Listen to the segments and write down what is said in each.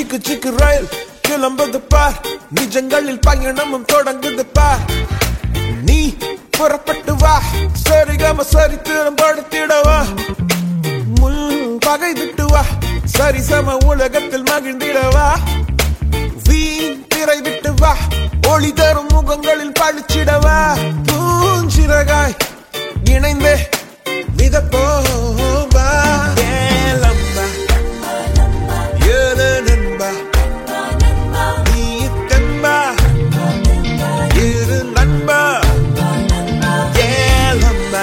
சிக்கு சிக்கு ரயில் கிளம்புது பார் நிஜங்களில் பயணமும் தொடங்குது பார் நீ புறப்பட்டு வா சரிகம சரி திறம்படுத்திடவா முள் பகை விட்டு வா சரி சம உலகத்தில் மகிழ்ந்திடவா வீண் திரை விட்டு வா ஒளி தரும் முகங்களில் பழிச்சிடவா பூஞ்சிறகாய் இணைந்தே மிதப்போவா ஏலம்பா ஏழு நண்பா நீ தெம்பா இரு நண்பா ஏலம்பா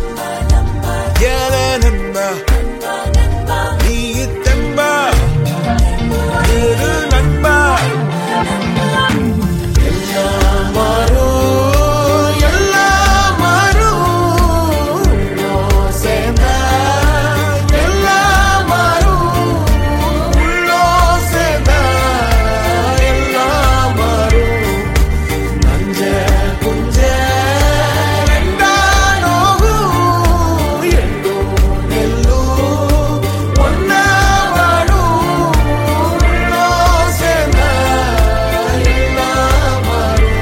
ஏழு நண்பா நீ தெம்பா இரு நண்பா எல்லாம் மாறும் எல்லாம் மாறும் உள்ளோம் சேர்ந்தா எல்லாம் மாறும் உள்ளோம் சேர்ந்தா எல்லாம் மாறும் நஞ்ச குஞ்ச ரெண்டானோகும் எள்ளும் நெல்லும் ஒன்னா வாடும் உள்ளோம் சேர்ந்தா எல்லாம் மாறும்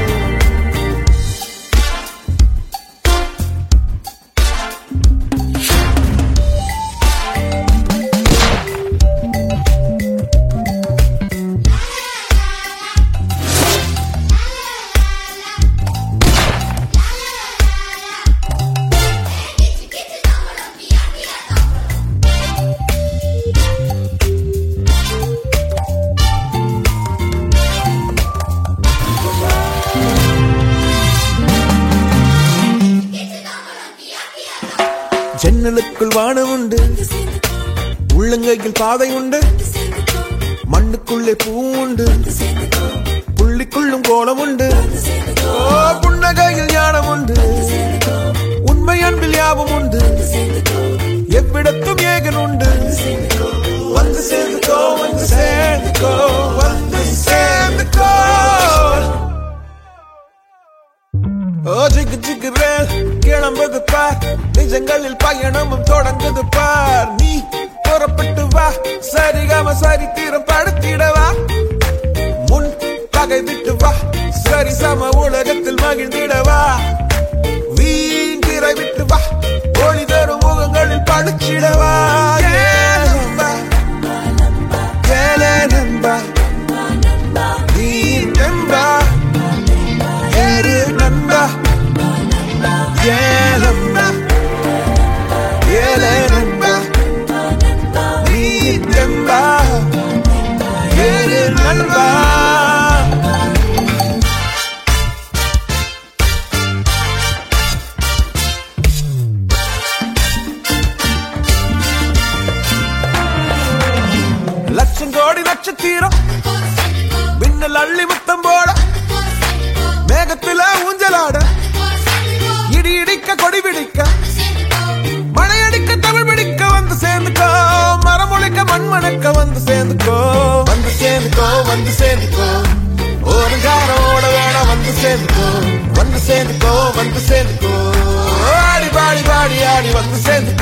ஜன்னலுக்குள் வானம் உண்டு உள்ளங்கையில் பாதை உண்டு மண்ணுக்குள்ளே பூ உண்டு புள்ளிக்குள்ளும் கோலம் உண்டு ஓ புன்னகையில் ஞானம் உண்டு உண்மை அன்பில் யாவும் உண்டு எவ்விடத்தும் ஏகன் உண்டு வந்து சேர்ந்துக்கோ வந்து சேர்ந்துக்கோ வந்து சேர்ந்துக்கோ ஓ ஜிகு ஜிகு ரேல் கிளம்புது பார் நிஜங்களில் பயணமும் தொடங்குது பார் நீ புறப்பட்டு வா சரிகம சரி தீரம் படுத்திடவா முன் பகை விட்டு வா சரி சம உலகத்தில் மகிழ்ந்திடவா வீண் திரை விட்டு வா ஒளி தரும் முகங்களில் படுச்சிடவா ஏலம்பா ஏலே நண்பா நீ நண்பா ஏறு நண்பா ஏலம்பா ஏலே நண்பா நீ நண்பா ஏறு நண்பா லட்சம் கோடி நட்சத்திரம் மின்னல் அள்ளி முத்தம் போட மேகத்தில ஊஞ்சலாட இடி இடிக்க கொடி பிடிக்க மழையடிக்க தமிழ் பிடிக்க வந்து சேர்ந்துக்கோ மரம் ஒழிக்க மண் மணக்க வந்து சேர்ந்துக்கோ வந்து சேர்ந்துக்கோ வந்து சேர்ந்துக்கோ ஒரு காரோட வேணாம் வந்து சேர்ந்துக்கோ வந்து சேர்ந்துக்கோ வந்து சேர்ந்துக்கோ ஆடி பாடி பாடி ஆடி வந்து சேர்ந்துக்கோ